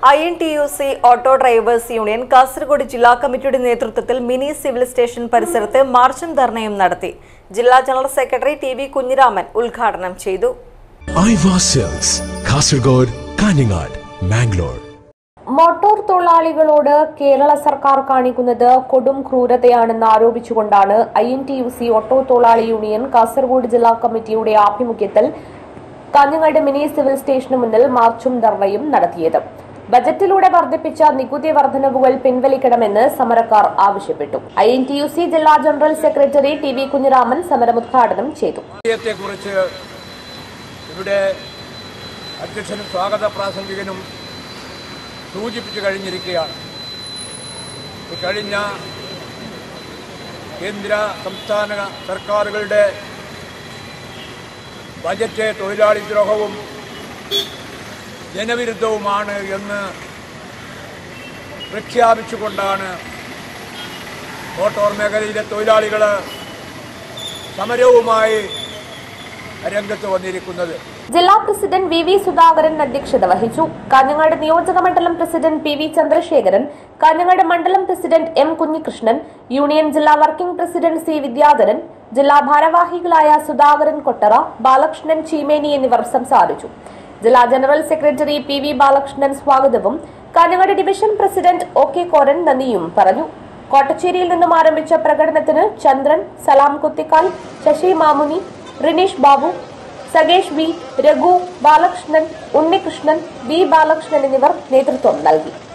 I N T U C auto drivers union Kasaragod ജില്ലാ കമ്മിറ്റിയുടെ നേതൃത്വത്തിൽ മിനി സിവിൽ സ്റ്റേഷൻ പരിസരത്ത് മാർച്ചും ധർണയും നടത്തി ജില്ലാ general secretary T V Kunhiraman ഉദ്ഘാടനം ചെയ്തു Aiwa silks Kasaragod Kanhangad Mangalore motor തൊഴിലാളികളോട് കേരള സർക്കാർ കാണിക്കുന്നത് കൊടും ക്രൂരതയാണെന്ന് ആരോപിച്ചുകൊണ്ടാണ് I N T U C auto തൊഴിലാളി യൂണിയൻ കാസർഗോഡ് ജില്ലാ കമ്മിറ്റിയുടെ ആഭിമുഖ്യത്തിൽ കാഞ്ഞങ്ങാട് മിനി സിവിൽ സ്റ്റേഷന് മുന്നിൽ മാർച്ചും ധർണയും നടത്തിയത് ബജറ്റിലൂടെ വർദ്ധിപ്പിച്ച നികുതി വർധനവുകൾ പിൻവലിക്കണമെന്ന് സമരക്കാർ ആവശ്യപ്പെട്ടു I N T U C ജില്ലാ general secretary T V Kunhiraman സമരം ഉദ്ഘാടനം ചെയ്തു കുറിച്ച് ഇവിടെ അധ്യക്ഷനും സ്വാഗത പ്രാസംഗികനും സൂചിപ്പിച്ചു കഴിഞ്ഞിരിക്കുകയാണ് ഈ കഴിഞ്ഞ കേന്ദ്ര സംസ്ഥാന സർക്കാരുകളുടെ ബജറ്റ് തൊഴിലാളി ദ്രോഹവും ജനവിരുദ്ധവുമാണ് എന്ന് പ്രഖ്യാപിച്ചുകൊണ്ടാണ് മോട്ടോർ മേഖലയിലെ തൊഴിലാളികൾ സമരവുമായി രംഗത്ത് വന്നിരിക്കുന്നത് ജില്ലാ പ്രസിഡന്റ് വി വി സുധാകരൻ അധ്യക്ഷത വഹിച്ചു കാഞ്ഞങ്ങാട് നിയോജക മണ്ഡലം president P V Chandrasekharan Kanhangad മണ്ഡലം പ്രസിഡന്റ് എം കുഞ്ഞികൃഷ്ണൻ യൂണിയൻ ജില്ലാ വർക്കിംഗ് പ്രസിഡന്റ് സി വിദ്യാധരൻ ജില്ലാ ഭാരവാഹികളായ സുധാകരൻ കൊട്ടറ ബാലകൃഷ്ണൻ ചീമേനി എന്നിവർ സംസാരിച്ചു ജില്ലാ general secretary P V Balakrishnan സ്വാഗതവും Kanhangad division president O K Koran നന്ദിയും പറഞ്ഞു കോട്ടച്ചേരിയിൽ നിന്നും ആരംഭിച്ച പ്രകടനത്തിന് ചന്ദ്രൻ സലാം കുത്തിക്കാൽ ശശി മാമുനി റിനീഷ് ബാബു സഗേഷ് വി രഘു ബാലകൃഷ്ണൻ ഉണ്ണികൃഷ്ണൻ വി ബാലകൃഷ്ണൻ എന്നിവർ നേതൃത്വം നൽകി